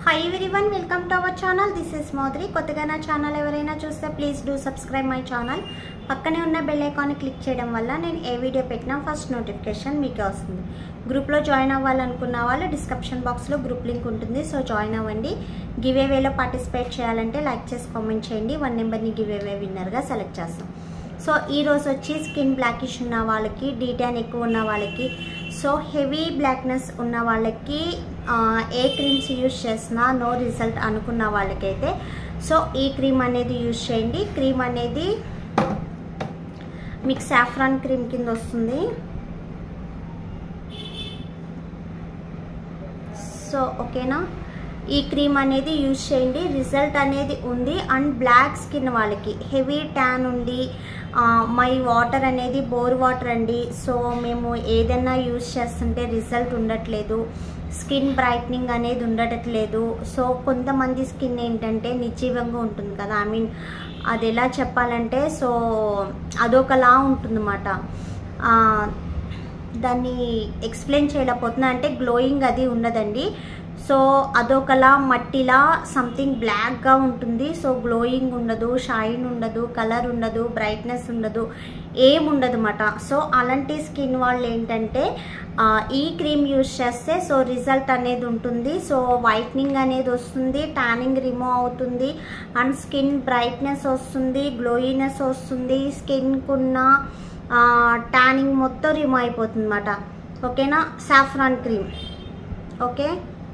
hi everyone welcome to our channel this is మోద్రి కొత్తగా నా ఛానల్ ఎవరైనా చూస్తే please do subscribe my channel పక్కనే ఉన్న బెల్ ఐకాన్ని క్లిక్ చేయడం వల్ల నేను ఏ వీడియో పెట్టినా ఫస్ట్ నోటిఫికేషన్ మీకే వస్తుంది గ్రూప్లో జాయిన్ అవ్వాలనుకున్న వాళ్ళు డిస్క్రిప్షన్ బాక్స్లో గ్రూప్ లింక్ ఉంటుంది సో జాయిన్ అవ్వండి గివ్ వేలో పార్టిసిపేట్ చేయాలంటే లైక్ చేసి కామెంట్ చేయండి వన్ నెంబర్ని గివ్ అవే విన్నర్గా సెలెక్ట్ చేస్తాం సో ఈ రోజు వచ్చి స్కిన్ బ్లాకిష్ ఉన్న వాళ్ళకి డీటాన్ ఎక్కువ ఉన్న వాళ్ళకి సో హెవీ బ్లాక్నెస్ ఉన్న వాళ్ళకి ఆ, ఏ క్రీమ్స్ యూస్ చేసినా నో రిజల్ట్ అనుకున్న వాళ్ళకైతే సో ఈ క్రీమ్ అనేది యూస్ చేయండి క్రీమ్ అనేది మీకు సాఫ్రాన్ క్రీమ్ కింద వస్తుంది సో ఓకేనా ఈ క్రీమ్ అనేది యూజ్ చేయండి రిజల్ట్ అనేది ఉంది అండ్ బ్లాక్ స్కిన్ వాళ్ళకి హెవీ ట్యాన్ ఉండి ఆ, మై వాటర్ అనేది బోర్ వాటర్ అండి సో మేము ఏదైనా యూజ్ చేస్తుంటే రిజల్ట్ ఉండట్లేదు స్కిన్ బ్రైట్నింగ్ అనేది ఉండట్లేదు సో కొంతమంది స్కిన్ ఏంటంటే నిర్జీవంగా ఉంటుంది కదా ఐ మీన్ అది ఎలా చెప్పాలంటే సో అదొకలా ఉంటుందన్నమాట ఆ, దాన్ని ఎక్స్ప్లెయిన్ చేయలేకపోతున్నా అంటే గ్లోయింగ్ అది ఉండదండి సో అదొకలా మట్టిలా సంథింగ్ బ్లాక్గా ఉంటుంది సో గ్లోయింగ్ ఉండదు షైన్ ఉండదు కలర్ ఉండదు బ్రైట్నెస్ ఉండదు ఏం ఉండదు అన్నమాట సో అలాంటి స్కిన్ వాళ్ళు ఏంటంటే ఆ, ఈ క్రీమ్ యూస్ చేస్తే సో రిజల్ట్ అనేది ఉంటుంది సో వైట్నింగ్ అనేది వస్తుంది ట్యానింగ్ రిమూవ్ అవుతుంది అండ్ స్కిన్ బ్రైట్నెస్ వస్తుంది గ్లోయినెస్ వస్తుంది స్కిన్కున్న ట్యానింగ్ మొత్తం రిమూవ్ అయిపోతుంది అనమాట ఓకేనా saffron cream okay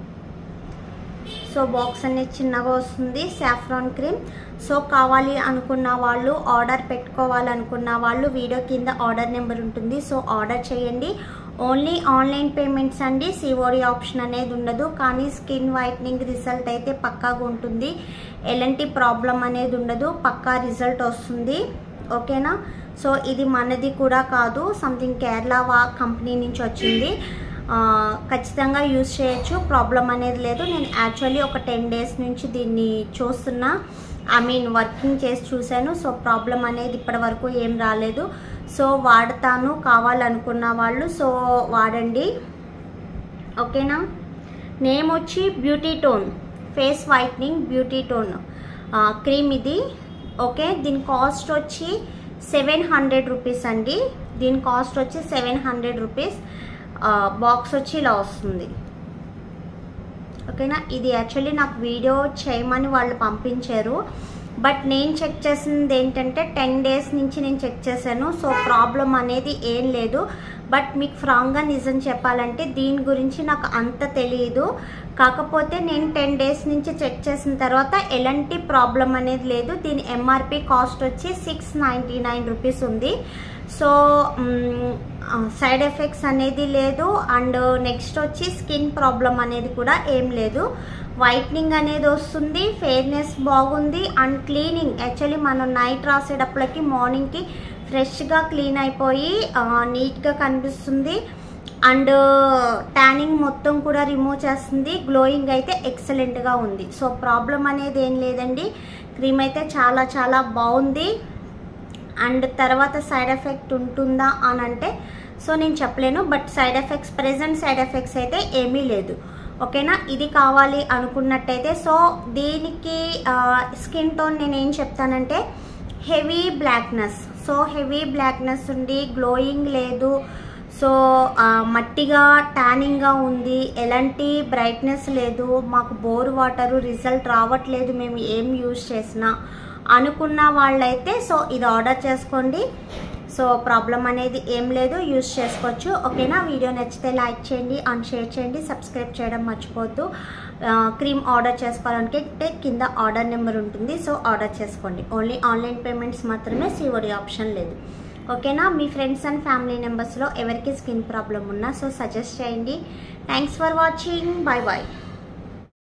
so box అనేది చిన్నగా వస్తుంది సాఫ్రాన్ క్రీమ్ సో కావాలి అనుకున్న వాళ్ళు ఆర్డర్ పెట్టుకోవాలనుకున్న వాళ్ళు వీడియో కింద ఆర్డర్ నెంబర్ ఉంటుంది సో ఆర్డర్ చేయండి ఓన్లీ ఆన్లైన్ పేమెంట్స్ అండి సిఓడి ఆప్షన్ అనేది ఉండదు కానీ స్కిన్ వైట్నింగ్ రిజల్ట్ అయితే పక్కాగా ఉంటుంది ఎలాంటి ప్రాబ్లం అనేది ఉండదు పక్కా రిజల్ట్ వస్తుంది ఓకేనా సో ఇది మనది కూడా కాదు సంథింగ్ కేరళ వా కంపెనీ నుంచి వచ్చింది ఆ, ఖచ్చితంగా యూజ్ చేయొచ్చు ప్రాబ్లం అనేది లేదు నేను యాక్చువల్లీ ఒక టెన్ డేస్ నుంచి దీన్ని చూస్తున్నా ఐ మీన్ వర్కింగ్ చేసి చూశాను సో ప్రాబ్లం అనేది ఇప్పటి వరకు ఏం రాలేదు సో వాడతాను కావాలనుకున్న వాళ్ళు సో వాడండి ఓకేనా నేమ్ వచ్చి beauty tone face whitening beauty tone cream ఇది ఓకే దీని కాస్ట్ వచ్చి సెవెన్ హండ్రెడ్ రూపీస్ అండి దీని కాస్ట్ వచ్చి సెవెన్ హండ్రెడ్ రూపీస్ బాక్స్ వచ్చి ఇలా వస్తుంది ఓకేనా ఇది యాక్చువల్లీ నాకు వీడియో చేయమని వాళ్ళు పంపించారు బట్ నేను చెక్ చేసింది ఏంటంటే టెన్ డేస్ నుంచి నేను చెక్ చేశాను సో ప్రాబ్లం అనేది ఏం లేదు బట్ మీకు ఫ్రాంక్గా నిజం చెప్పాలంటే దీని గురించి నాకు అంత తెలియదు కాకపోతే నేను టెన్ డేస్ నుంచి చెక్ చేసిన తర్వాత ఎలాంటి ప్రాబ్లం అనేది లేదు దీని ఎంఆర్పి కాస్ట్ వచ్చి సిక్స్ నైంటీ నైన్ రూపీస్ ఉంది సో సైడ్ ఎఫెక్ట్స్ అనేది లేదు అండ్ నెక్స్ట్ వచ్చి స్కిన్ ప్రాబ్లం అనేది కూడా ఏం లేదు వైట్నింగ్ అనేది వస్తుంది ఫెయిర్నెస్ బాగుంది అండ్ క్లీనింగ్ యాక్చువల్లీ మనం నైట్ రాసేటప్పటికి మార్నింగ్కి ఫ్రెష్గా క్లీన్ అయిపోయి నీట్గా కనిపిస్తుంది అండ్ ట్యానింగ్ మొత్తం కూడా రిమూవ్ చేస్తుంది గ్లోయింగ్ అయితే ఎక్సలెంట్గా ఉంది సో ప్రాబ్లం అనేది ఏం లేదండి క్రీమ్ అయితే చాలా చాలా బాగుంది అండ్ తర్వాత సైడ్ ఎఫెక్ట్ ఉంటుందా అని అంటే సో నేను చెప్పలేను but side effects present side effects అయితే ఏమీ లేదు ఓకేనా ఇది కావాలి అనుకున్నట్టయితే సో దీనికి స్కిన్ టోన్ నేను ఏం చెప్తానంటే heavy blackness so heavy blackness ఉండి గ్లోయింగ్ లేదు సో ఆ, మట్టిగా ట్యానింగ్గా ఉంది ఎలాంటి బ్రైట్నెస్ లేదు మాకు బోర్ వాటరు రిజల్ట్ రావట్లేదు మేము ఏం యూజ్ చేసినా అనుకున్న వాళ్ళైతే సో ఇది ఆర్డర్ చేసుకోండి సో ప్రాబ్లం అనేది ఏం లేదు యూస్ చేసుకోవచ్చు ఓకేనా వీడియో నచ్చితే లైక్ చేయండి అండ్ షేర్ చేయండి సబ్స్క్రైబ్ చేయడం మర్చిపోవద్దు క్రీమ్ ఆర్డర్ చేసుకోవాలంటే కింద ఆర్డర్ నెంబర్ ఉంటుంది సో ఆర్డర్ చేసుకోండి ఓన్లీ ఆన్లైన్ పేమెంట్స్ మాత్రమే సిఓడి ఆప్షన్ లేదు ఓకేనా మీ ఫ్రెండ్స్ అండ్ ఫ్యామిలీ మెంబర్స్లో ఎవరికి స్కిన్ ప్రాబ్లం ఉన్నా సో సజెస్ట్ చేయండి thanks for watching bye bye